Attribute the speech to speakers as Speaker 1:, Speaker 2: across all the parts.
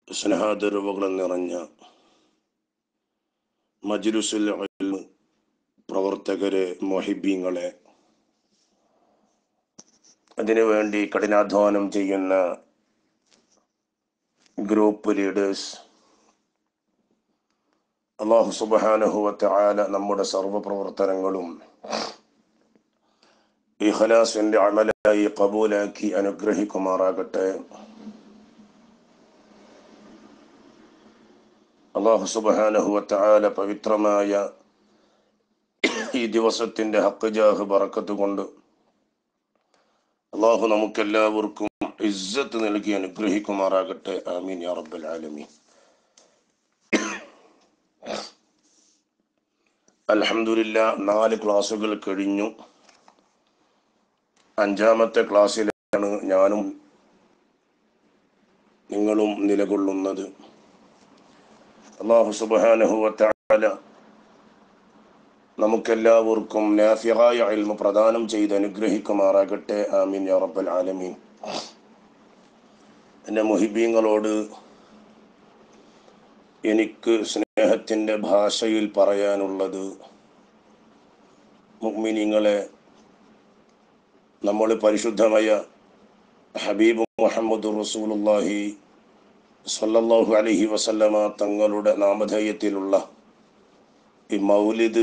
Speaker 1: സ്നേഹാദരവുകൾ നിറഞ്ഞ മജ്ലിസുൽ ഇൽമ് പ്രവർത്തകരെ മൊഹിബീങ്ങളെ അതിനുവേണ്ടി കഠിനാധ്വാനം ചെയ്യുന്ന ഗ്രൂപ്പ് ലീഡേഴ്സ് അള്ളാഹു സുബാനഹുവത്തെ ആല നമ്മുടെ സർവ പ്രവർത്തനങ്ങളും ഇഖലാസിന്റെ അമലായി കബൂലാക്കി അനുഗ്രഹിക്കുമാറാകട്ടെ അള്ളാഹു സുബാനഹുവത്തെ ആല പവിത്രമായ ഈ ദിവസത്തിന്റെ ഹക്കജാഹ് ബറക്കത്ത് കൊണ്ട് അള്ളാഹു നമുക്കെല്ലാവർക്കും ഇസ്സത്ത് നൽകി അനുഗ്രഹിക്കുമാറാകട്ടെ ആമീൻ യാ റബ്ബൽ ആലമീൻ അൽഹംദുലില്ല നാല് ക്ലാസ്സുകൾ കഴിഞ്ഞു അഞ്ചാമത്തെ ക്ലാസ്സിലാണ് ഞാനും നിങ്ങളും നിലകൊള്ളുന്നത് അള്ളാഹു സുബാനഹുവല നമുക്കെല്ലാവർക്കും നാഫിഹായ ഇൽമ പ്രദാനം ചെയ്ത് അനുഗ്രഹിക്കുമാറാകട്ടെ ആമീൻ യാ റബ്ബൽ ആലമീൻ എൻ്റെ മുഹിബീങ്ങളോട് എനിക്ക് സ്നേഹത്തിൻ്റെ ഭാഷയിൽ പറയാനുള്ളത് മുഗ്മിനിങ്ങളെ നമ്മൾ പരിശുദ്ധമായ ഹബീബ് മുഹമ്മദ് റസൂലുല്ലാഹി സല്ലല്ലാഹു അലൈഹി വസല്ലമ തങ്ങളുടെ നാമധേയത്തിലുള്ള ഈ മൗലിദ്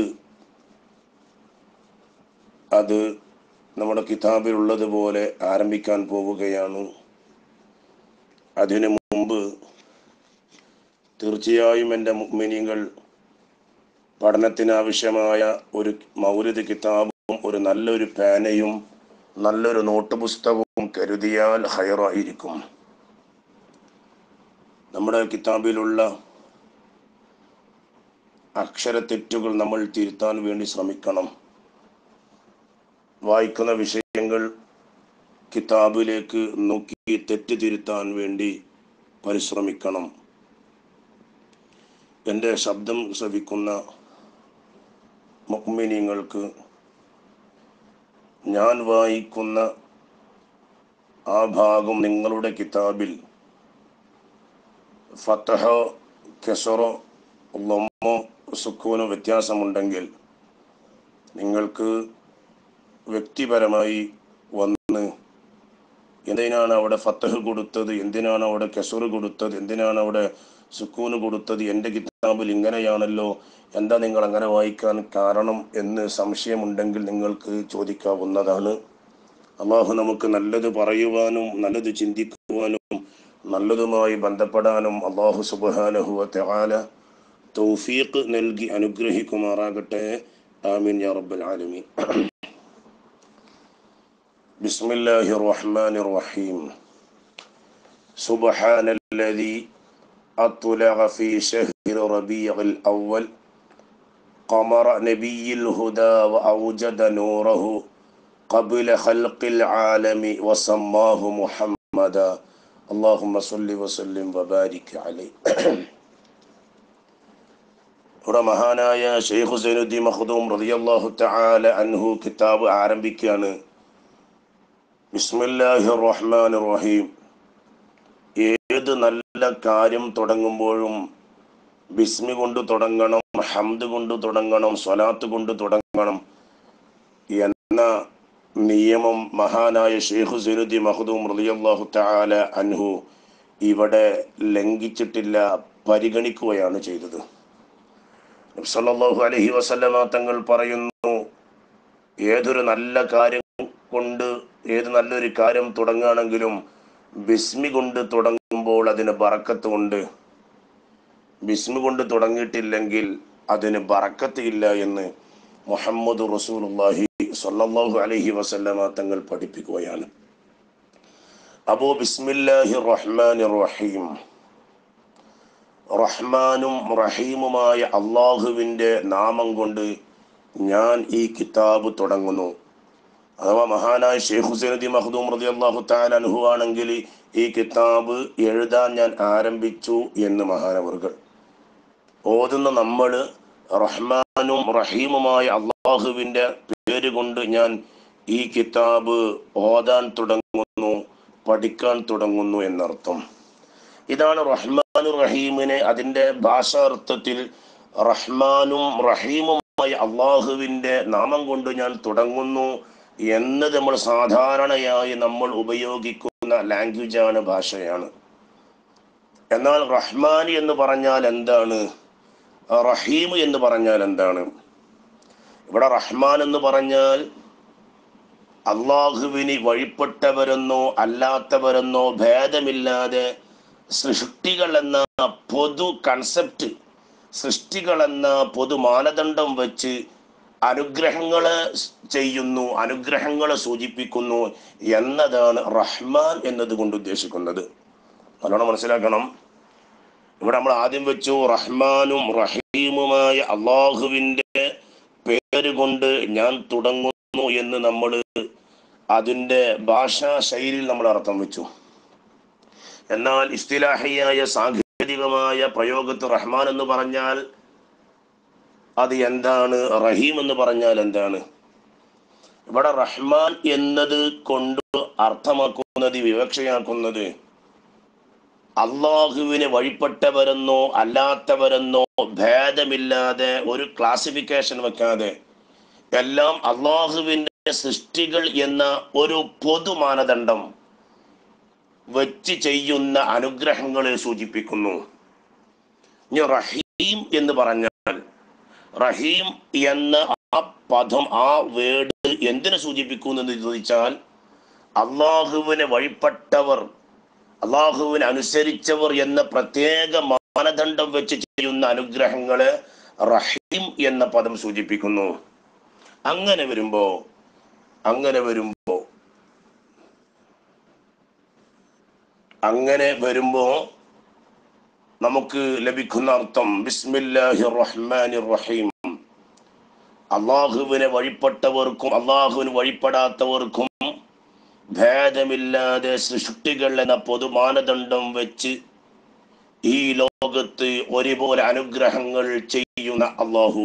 Speaker 1: അത് നമ്മുടെ കിതാബിലുള്ളതുപോലെ ആരംഭിക്കാൻ പോവുകയാണ് അതിനു മുമ്പ് തീർച്ചയായും എൻ്റെ മുഗ്മിനികൾ പഠനത്തിനാവശ്യമായ ഒരു മൗലിദ് കിതാബും ഒരു നല്ലൊരു പേനയും നല്ലൊരു നോട്ട് പുസ്തകവും കരുതിയാൽ ഹയറായിരിക്കും നമ്മുടെ കിതാബിലുള്ള അക്ഷരത്തെറ്റുകൾ നമ്മൾ തിരുത്താൻ വേണ്ടി ശ്രമിക്കണം വായിക്കുന്ന വിഷയങ്ങൾ കിതാബിലേക്ക് നോക്കി തെറ്റ് തിരുത്താൻ വേണ്ടി പരിശ്രമിക്കണം എൻ്റെ ശബ്ദം ശ്രവിക്കുന്ന മുക്മിനിങ്ങൾക്ക് ഞാൻ വായിക്കുന്ന ആ ഭാഗം നിങ്ങളുടെ കിതാബിൽ ഫത്തഹോ കെസറോ ലൊമ്മോ സുക്കൂനോ വ്യത്യാസമുണ്ടെങ്കിൽ നിങ്ങൾക്ക് വ്യക്തിപരമായി വന്ന് എന്തിനാണ് അവിടെ ഫത്തഹ് കൊടുത്തത് എന്തിനാണ് അവിടെ കെസറ് കൊടുത്തത് എന്തിനാണ് അവിടെ സുക്കൂന് കൊടുത്തത് എൻ്റെ കിതാബിൽ ഇങ്ങനെയാണല്ലോ എന്താ നിങ്ങൾ അങ്ങനെ വായിക്കാൻ കാരണം എന്ന് സംശയമുണ്ടെങ്കിൽ നിങ്ങൾക്ക് ചോദിക്കാവുന്നതാണ് അള്ളാഹു നമുക്ക് നല്ലത് പറയുവാനും നല്ലത് ചിന്തിക്കുവാനും നല്ലതുമായി ബന്ധപ്പെടാനും അള്ളാഹു സുബാനഹുവ തെആല തൗഫീഖ് നൽകി അനുഗ്രഹിക്കുമാറാകട്ടെ ആമീൻ യാ റബ്ബൽ ആലമീൻ بسم الله الرحمن الرحيم سبحان الذي أطلع في شهر ربيع الأول قمر نبي الهدى وأوجد نوره قبل خلق العالم وسماه محمدا اللهم صل وسلم وبارك عليه ഇവിടെ മഹാനായ ഷെയ്ഖ് സൈനുദ്ദീൻ മഖ്ദൂം റളിയല്ലാഹു തആല അൻഹു കിതാബ് ആരംഭിക്കുകയാണ് ബിസ്മില്ലാഹി റഹ്മാൻ റഹീം ഏത് നല്ല കാര്യം തുടങ്ങുമ്പോഴും ബിസ്മി കൊണ്ട് തുടങ്ങണം ഹംദ് കൊണ്ട് തുടങ്ങണം സ്വലാത്ത് കൊണ്ട് തുടങ്ങണം എന്ന നിയമം മഹാനായ ഷെയ്ഖ് സൈനുദ്ദീൻ മഹദൂം റളിയല്ലാഹു തആല അൻഹു ഇവിടെ ലംഘിച്ചിട്ടില്ല പരിഗണിക്കുകയാണ് ചെയ്തത് സല്ലല്ലാഹു അലൈഹി വസല്ലമ തങ്ങൾ പറയുന്നു ഏതൊരു നല്ല കാര്യം കൊണ്ട് ഏത് നല്ലൊരു കാര്യം തുടങ്ങുകയാണെങ്കിലും ബിസ്മി കൊണ്ട് തുടങ്ങുമ്പോൾ അതിന് ബറക്കത്ത് ഉണ്ട് ബിസ്മി കൊണ്ട് തുടങ്ങിയിട്ടില്ലെങ്കിൽ അതിന് ബറക്കത്ത് ഇല്ല എന്ന് മുഹമ്മദ് റസൂലുള്ളാഹി സ്വല്ലല്ലാഹു അലൈഹി വസല്ലമ തങ്ങൾ പഠിപ്പിക്കുകയാണ് അബൂ ബിസ്മില്ലാഹി റഹ്മാൻ റഹീം റഹ്മാനും റഹീമുമായ അള്ളാഹുവിൻ്റെ നാമം കൊണ്ട് ഞാൻ ഈ കിതാബ് തുടങ്ങുന്നു അഥവാ മഹാനായ ഷെയ്ഖ് ഹുസൈനദി മഹദൂം റതി അള്ളാഹു താലൻഹു ആണെങ്കിൽ ഈ കിതാബ് എഴുതാൻ ഞാൻ ആരംഭിച്ചു എന്ന് മഹാനവറുകൾ ഓതുന്ന നമ്മൾ റഹ്മാനും റഹീമുമായ അള്ളാഹുവിൻ്റെ പേര് കൊണ്ട് ഞാൻ ഈ കിതാബ് ഓതാൻ തുടങ്ങുന്നു പഠിക്കാൻ തുടങ്ങുന്നു എന്നർത്ഥം ഇതാണ് റഹ്മാൻ റഹ്മാനു റഹീമിനെ അതിൻ്റെ ഭാഷാർത്ഥത്തിൽ റഹ്മാനും റഹീമുമായ അള്ളാഹുവിൻ്റെ നാമം കൊണ്ട് ഞാൻ തുടങ്ങുന്നു എന്നത് നമ്മൾ സാധാരണയായി നമ്മൾ ഉപയോഗിക്കുന്ന ലാംഗ്വേജാണ് ഭാഷയാണ് എന്നാൽ റഹ്മാൻ എന്ന് പറഞ്ഞാൽ എന്താണ് റഹീം എന്ന് പറഞ്ഞാൽ എന്താണ് ഇവിടെ റഹ്മാൻ എന്ന് പറഞ്ഞാൽ അള്ളാഹുവിന് വഴിപ്പെട്ടവരെന്നോ അല്ലാത്തവരെന്നോ ഭേദമില്ലാതെ സൃഷ്ടികൾ എന്ന പൊതു കൺസെപ്റ്റ് സൃഷ്ടികൾ എന്ന പൊതു മാനദണ്ഡം വെച്ച് അനുഗ്രഹങ്ങളെ ചെയ്യുന്നു അനുഗ്രഹങ്ങളെ സൂചിപ്പിക്കുന്നു എന്നതാണ് റഹ്മാൻ എന്നതുകൊണ്ട് ഉദ്ദേശിക്കുന്നത് നല്ലോണം മനസ്സിലാക്കണം ഇവിടെ നമ്മൾ ആദ്യം വെച്ചു റഹ്മാനും റഹീമുമായ അള്ളാഹുവിൻ്റെ പേര് കൊണ്ട് ഞാൻ തുടങ്ങുന്നു എന്ന് നമ്മൾ അതിൻ്റെ ഭാഷാ ശൈലിയിൽ നമ്മൾ അർത്ഥം വെച്ചു എന്നാൽ ഇസ്തിലാഹിയായ സാങ്കേതികമായ പ്രയോഗത്തിൽ റഹ്മാൻ എന്ന് പറഞ്ഞാൽ അത് എന്താണ് റഹീം എന്ന് പറഞ്ഞാൽ എന്താണ് ഇവിടെ റഹ്മാൻ എന്നത് കൊണ്ട് അർത്ഥമാക്കുന്നത് വിവക്ഷയാക്കുന്നത് അള്ളാഹുവിന് വഴിപ്പെട്ടവരെന്നോ അല്ലാത്തവരെന്നോ ഭേദമില്ലാതെ ഒരു ക്ലാസിഫിക്കേഷൻ വെക്കാതെ എല്ലാം അള്ളാഹുവിൻ്റെ സൃഷ്ടികൾ എന്ന ഒരു പൊതു മാനദണ്ഡം വെച്ച് ചെയ്യുന്ന അനുഗ്രഹങ്ങളെ സൂചിപ്പിക്കുന്നു ഇനി റഹീം എന്ന് പറഞ്ഞാൽ റഹീം എന്ന ആ പദം ആ വേർഡ് എന്തിനെ സൂചിപ്പിക്കുന്നു എന്ന് ചോദിച്ചാൽ അള്ളാഹുവിനെ വഴിപ്പെട്ടവർ അള്ളാഹുവിനെ അനുസരിച്ചവർ എന്ന പ്രത്യേക മാനദണ്ഡം വെച്ച് ചെയ്യുന്ന അനുഗ്രഹങ്ങളെ റഹീം എന്ന പദം സൂചിപ്പിക്കുന്നു അങ്ങനെ വരുമ്പോ അങ്ങനെ വരുമ്പോ അങ്ങനെ വരുമ്പോ നമുക്ക് ലഭിക്കുന്ന അർത്ഥം ബിസ്മില്ലാഹി റഹ്മാനി റഹീം അള്ളാഹുവിനെ വഴിപ്പെട്ടവർക്കും അള്ളാഹുവിന് വഴിപ്പെടാത്തവർക്കും ഭേദമില്ലാതെ സൃഷ്ടികൾ എന്ന പൊതുമാനദണ്ഡം വെച്ച് ഈ ലോകത്ത് ഒരുപോലെ അനുഗ്രഹങ്ങൾ ചെയ്യുന്ന അള്ളാഹു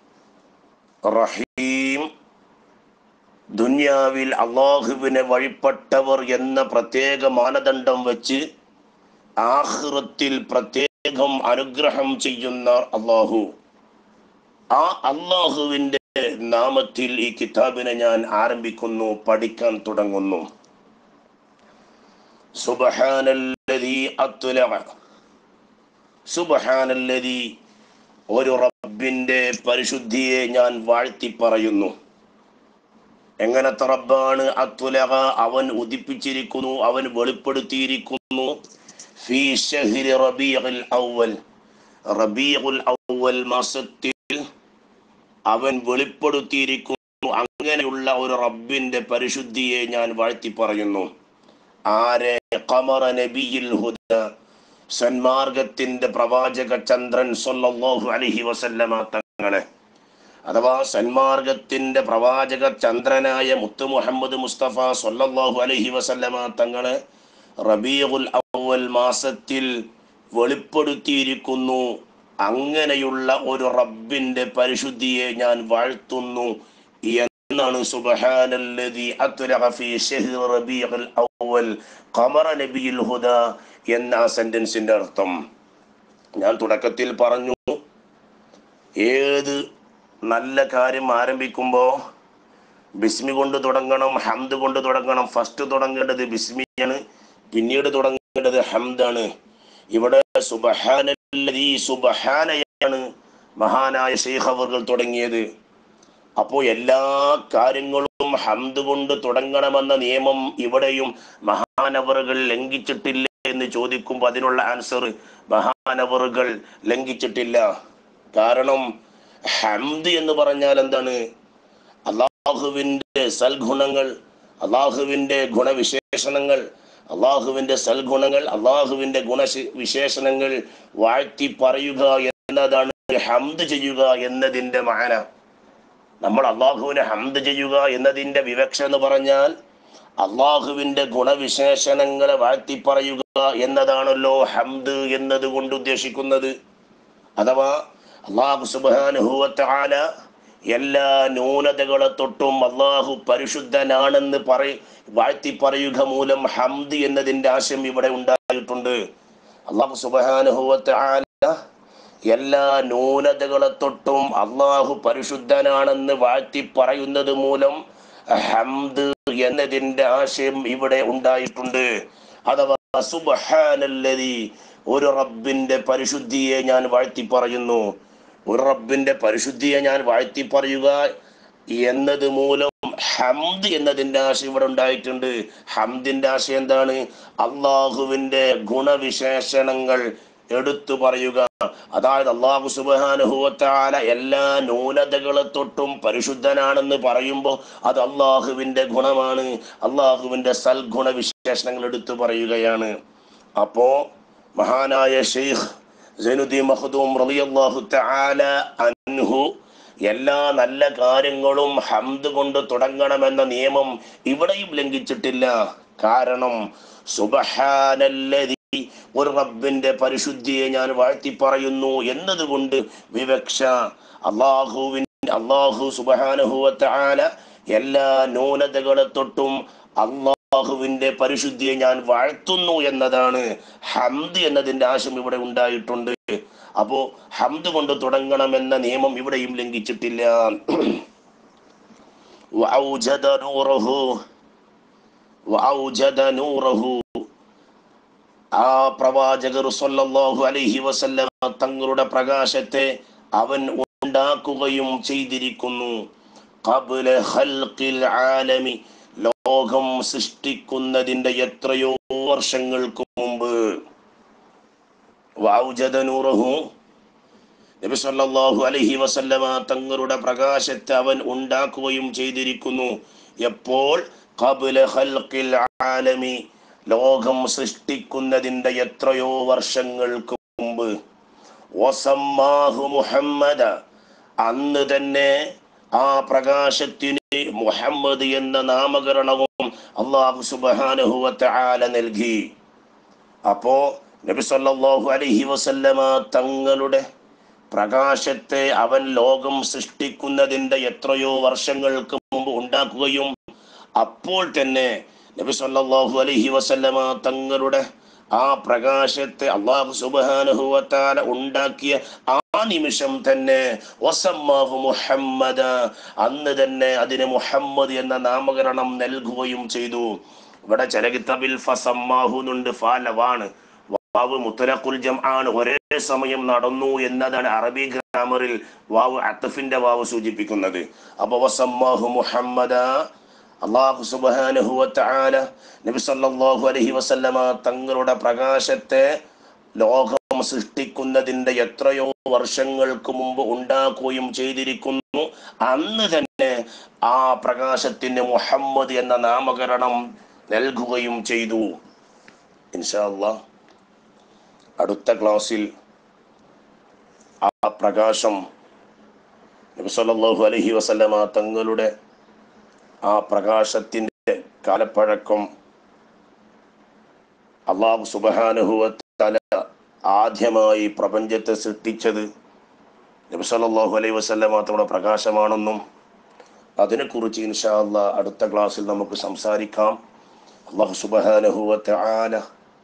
Speaker 1: റഹീം ദുന്യാവിൽ അള്ളാഹുവിനെ വഴിപ്പെട്ടവർ എന്ന പ്രത്യേക മാനദണ്ഡം വെച്ച് ആഹ്റത്തിൽ പ്രത്യേകം അനുഗ്രഹം ചെയ്യുന്ന അള്ളാഹു ആ അള്ളാഹുവിൻ്റെ നാമത്തിൽ ഈ കിതാബിനെ ഞാൻ ആരംഭിക്കുന്നു പഠിക്കാൻ തുടങ്ങുന്നു സുബഹാനല്ലദീ അത്ലഅ സുബഹാനല്ലദീ ഒരു റബ്ബിന്റെ പരിശുദ്ധിയെ ഞാൻ വാഴ്ത്തി പറയുന്നു എങ്ങനത്തെ റബ്ബാണ് അത്തുലക അവൻ ഉദിപ്പിച്ചിരിക്കുന്നു അവൻ വെളിപ്പെടുത്തിയിരിക്കുന്നു ഫീ ഷഹ്രി റബീഉൽ അവൽ റബീഉൽ അവൽ മാസത്തിൽ അവൻ വെളിപ്പെടുത്തിയിരിക്കുന്നു അങ്ങനെയുള്ള ഒരു റബ്ബിന്റെ പരിശുദ്ധിയെ ഞാൻ വാഴ്ത്തി പറയുന്നു ആരെ ഖമറ നബിയിൽ ഹുദ സന്മാർഗത്തിന്റെ പ്രവാചക ചന്ദ്രൻ സല്ലല്ലാഹു അലൈഹി വസല്ലമ തങ്ങളെ അഥവാ സന്മാർഗത്തിന്റെ പ്രവാചക ചന്ദ്രനായ മുത്തു മുഹമ്മദ് മുസ്തഫ സല്ലല്ലാഹു അലൈഹി വസല്ലമ തങ്ങളെ റബീഉൽ അവൽ മാസത്തിൽ വെളിപ്പെടുത്തിയിരിക്കുന്നു അങ്ങനെയുള്ള ഒരു റബ്ബിന്റെ പരിശുദ്ധിയെ ഞാൻ വാഴ്ത്തുന്നു എന്നാണ് സുബ്ഹാനല്ലദി അത്ലഖ ഫീ ശഹ്രി റബീഉൽ അവൽ ഖമറ നബിയിൽ ഹുദ എന്ന ആ സെന്റൻസിന്റെ അർത്ഥം ഞാൻ തുടക്കത്തിൽ പറഞ്ഞു ഏത് നല്ല കാര്യം ആരംഭിക്കുമ്പോൾ ബിസ്മി കൊണ്ട് തുടങ്ങണം ഹംദ് കൊണ്ട് തുടങ്ങണം ഫസ്റ്റ് തുടങ്ങേണ്ടത് ബിസ്മിയാണ് പിന്നീട് തുടങ്ങേണ്ടത് ഹംദാണ് ഇവിടെ സുബഹാനല്ലദീ സുബഹാനയാണ് മഹാനായ ശൈഖ് അവർകൾ തുടങ്ങിയത് അപ്പോൾ എല്ലാ കാര്യങ്ങളും ഹംദ് കൊണ്ട് തുടങ്ങണമെന്ന നിയമം ഇവിടെയും മഹാനവറുകൾ ലംഘിച്ചിട്ടില്ല എന്ന് ചോദിക്കുമ്പോൾ അതിനുള്ള ആൻസർ മഹാനവറുകൾ ലംഘിച്ചിട്ടില്ല കാരണം ഹംദ് എന്ന് പറഞ്ഞാൽ എന്താണ് അള്ളാഹുവിൻ്റെ സൽഗുണങ്ങൾ അള്ളാഹുവിൻ്റെ ഗുണവിശേഷണങ്ങൾ അള്ളാഹുവിൻ്റെ സൽഗുണങ്ങൾ അള്ളാഹുവിൻ്റെ ഗുണ വിശേഷണങ്ങൾ വാഴ്ത്തി പറയുക എന്നതാണ് ഹംദ് ചെയ്യുക എന്നതിൻ്റെ മാന നമ്മൾ അള്ളാഹുവിനെ ഹംദ് ചെയ്യുക എന്നതിൻ്റെ വിവക്ഷ എന്ന് പറഞ്ഞാൽ അള്ളാഹുവിൻ്റെ ഗുണവിശേഷണങ്ങളെ വാഴ്ത്തി പറയുക എന്നതാണല്ലോ ഹംദ് എന്നതുകൊണ്ട് ഉദ്ദേശിക്കുന്നത് അഥവാ അള്ളാഹു സുബാനുഭൂവത്താല എല്ലാ ന്യൂനതകളെ തൊട്ടും അള്ളാഹു പരിശുദ്ധനാണെന്ന് പറ വാഴ്ത്തി പറയുക മൂലം ഹംദ് എന്നതിൻ്റെ ആശയം ഇവിടെ ഉണ്ടായിട്ടുണ്ട് അള്ളാഹു സുബാനുഭവത്തെ എല്ലാ ന്യൂനതകളെ തൊട്ടും അള്ളാഹു പരിശുദ്ധനാണെന്ന് വാഴ്ത്തി പറയുന്നത് മൂലം ഹംദ് എന്നതിന്റെ ആശയം ഇവിടെ ഉണ്ടായിട്ടുണ്ട് അഥവാ സുബഹാനല്ലതി ഒരു റബ്ബിന്റെ പരിശുദ്ധിയെ ഞാൻ വാഴ്ത്തി പറയുന്നു ഒരു റബ്ബിന്റെ പരിശുദ്ധിയെ ഞാൻ വാഴ്ത്തി പറയുക എന്നത് മൂലം ഹംദ് എന്നതിന്റെ ആശയം ഇവിടെ ഉണ്ടായിട്ടുണ്ട് ഹംദിന്റെ ആശയം എന്താണ് അള്ളാഹുവിന്റെ ഗുണവിശേഷണങ്ങൾ എടുത്തു പറയുക അതായത് അള്ളാഹു സുബാനുഭവത്താല എല്ലാ ന്യൂനതകളെ തൊട്ടും പരിശുദ്ധനാണെന്ന് പറയുമ്പോൾ അത് അള്ളാഹുവിന്റെ ഗുണമാണ് അള്ളാഹുവിന്റെ സൽഗുണ വിശേഷണങ്ങൾ എടുത്തു പറയുകയാണ് അപ്പോ മഹാനായ ഷെയ്ഖ് സൈനുദ്ദീൻ മഹദൂം റളിയല്ലാഹു തആല അൻഹു എല്ലാ നല്ല കാര്യങ്ങളും ഹംദ് കൊണ്ട് തുടങ്ങണമെന്ന നിയമം ഇവിടെയും ലംഘിച്ചിട്ടില്ല കാരണം സുബഹാനല്ലതി ഒരു റബ്ബിന്റെ പരിശുദ്ധിയെ ഞാൻ വാഴ്ത്തി പറയുന്നു എന്നതുകൊണ്ട് വിവക്ഷ അള്ളാഹുവിൻ അള്ളാഹു സുബഹാനുഹുവത്താല എല്ലാ ന്യൂനതകളെ തൊട്ടും അള്ളാഹുവിന്റെ പരിശുദ്ധിയെ ഞാൻ വാഴ്ത്തുന്നു എന്നതാണ് ഹംദ് എന്നതിന്റെ ആശയം ഇവിടെ ഉണ്ടായിട്ടുണ്ട് അപ്പോ ഹംദ് കൊണ്ട് തുടങ്ങണമെന്ന നിയമം ഇവിടെയും ലംഘിച്ചിട്ടില്ല വഔജദ നൂറഹു വഔജദ നൂറഹു ആ പ്രവാചകർ സല്ലല്ലാഹു അലൈഹി വസല്ലമ തങ്ങളുടെ പ്രകാശത്തെ അവൻ ഉണ്ടാക്കുകയും ചെയ്തിരിക്കുന്നു ഖബ്ല ഖൽഖിൽ ആലമി ലോകം സൃഷ്ടിക്കുന്നതിന്റെ എത്രയോ വർഷങ്ങൾക്ക് മുമ്പ് വഔജദ നൂറഹു നബി സല്ലല്ലാഹു അലൈഹി വസല്ലമ തങ്ങളുടെ പ്രകാശത്തെ അവൻ ഉണ്ടാക്കുകയും ചെയ്തിരിക്കുന്നു എപ്പോൾ ഖബ്ല ഖൽഖിൽ ആലമി ലോകം സൃഷ്ടിക്കുന്നതിന്റെ എത്രയോ വർഷങ്ങൾക്ക് മുമ്പ് വസമ്മാഹു മുഹമ്മദ അന്ന് തന്നെ ആ പ്രകാശത്തിന് മുഹമ്മദ് എന്ന നാമകരണവും അള്ളാഹു സുബാനുഹുവത്തെ ആല നൽകി അപ്പോ നബി സല്ലല്ലാഹു അലൈഹി വസല്ലമ തങ്ങളുടെ പ്രകാശത്തെ അവൻ ലോകം സൃഷ്ടിക്കുന്നതിന്റെ എത്രയോ വർഷങ്ങൾക്ക് മുമ്പ് ഉണ്ടാക്കുകയും അപ്പോൾ തന്നെ നബി സല്ലല്ലാഹു അലൈഹി വസല്ലമ തങ്ങളുടെ ആ പ്രകാശത്തെ അള്ളാഹു സുബാനുഹുവത്താല ഉണ്ടാക്കിയ ആ നിമിഷം തന്നെ വസമ്മാഹു മുഹമ്മദ അന്ന് തന്നെ അതിന് മുഹമ്മദ് എന്ന നാമകരണം നൽകുകയും ചെയ്തു ഇവിടെ ചില കിതാബിൽ ഫസമ്മാഹു എന്നുണ്ട് ഫാലവാണ് വാവ് മുത്തലഖുൽ ജം ആണ് ഒരേ സമയം നടന്നു എന്നതാണ് അറബി ഗ്രാമറിൽ വാവ് അത്തഫിന്റെ വാവ് സൂചിപ്പിക്കുന്നത് അപ്പൊ വസമ്മാഹു മുഹമ്മദ അള്ളാഹു സുബ്ഹാനഹു വതആല നബി സല്ലല്ലാഹു അലൈഹി വസല്ലമ തങ്ങളുടെ പ്രകാശത്തെ ലോകം സൃഷ്ടിക്കുന്നതിന്റെ എത്രയോ വർഷങ്ങൾക്ക് മുമ്പ് ഉണ്ടാക്കുകയും ചെയ്തിരിക്കുന്നു അന്ന് തന്നെ ആ പ്രകാശത്തിന് മുഹമ്മദ് എന്ന നാമകരണം നൽകുകയും ചെയ്തു ഇൻഷാ അല്ലാഹ് അടുത്ത ക്ലാസ്സിൽ ആ പ്രകാശം നബി സല്ലല്ലാഹു അലൈഹി വസല്ലമ തങ്ങളുടെ ആ പ്രകാശത്തിൻ്റെ കാലപ്പഴക്കം അള്ളാഹു സുബഹാനുഹുവത്തല ആദ്യമായി പ്രപഞ്ചത്തെ സൃഷ്ടിച്ചത് നബി സല്ലല്ലാഹു അലൈഹി വസല്ലമ തങ്ങളുടെ പ്രകാശമാണെന്നും അതിനെക്കുറിച്ച് ഇൻഷാ അല്ലാ അടുത്ത ക്ലാസ്സിൽ നമുക്ക് സംസാരിക്കാം അള്ളാഹു സുബഹാനുഹുവത്തആല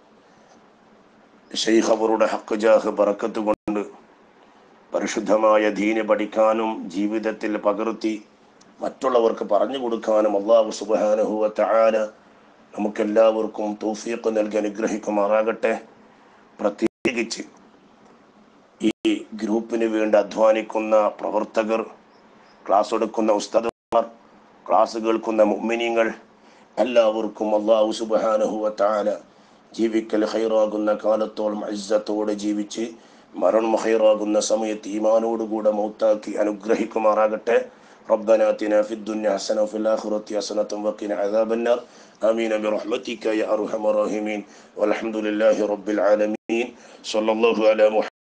Speaker 1: ഷെയ്ഖ് അവരുടെ ഹക്ക് ജാഹ് ബറക്കത്ത് കൊണ്ട് പരിശുദ്ധമായ ദീന് പഠിക്കാനും ജീവിതത്തിൽ പകർത്തി മറ്റുള്ളവർക്ക് പറഞ്ഞു കൊടുക്കാനും അള്ളാഹു സുബാനുഹുവ താര നമുക്കെല്ലാവർക്കും തൗഫീഖ് നൽകി അനുഗ്രഹിക്കുമാറാകട്ടെ പ്രത്യേകിച്ച് ഈ ഗ്രൂപ്പിന് വേണ്ടി അധ്വാനിക്കുന്ന പ്രവർത്തകർ ക്ലാസ് എടുക്കുന്ന ഉസ്താദുമാർ ക്ലാസ് കേൾക്കുന്ന മുഅ്മിനീങ്ങൾ എല്ലാവർക്കും അള്ളാഹു സുബാനുഹുവ താര ജീവിക്കൽ ഹൈറാകുന്ന കാലത്തോളം ഇസ്സത്തോടെ ജീവിച്ച് മരണം ഹൈറാകുന്ന സമയത്ത് ഈമാനോടുകൂടെ മൗത്താക്കി അനുഗ്രഹിക്കുമാറാകട്ടെ ربنا آتنا في الدنيا حسنة وفي الآخرة حسنة وقنا عذاب النار آمين برحمتك يا أرحم الراحمين والحمد لله رب العالمين صلى الله على محمد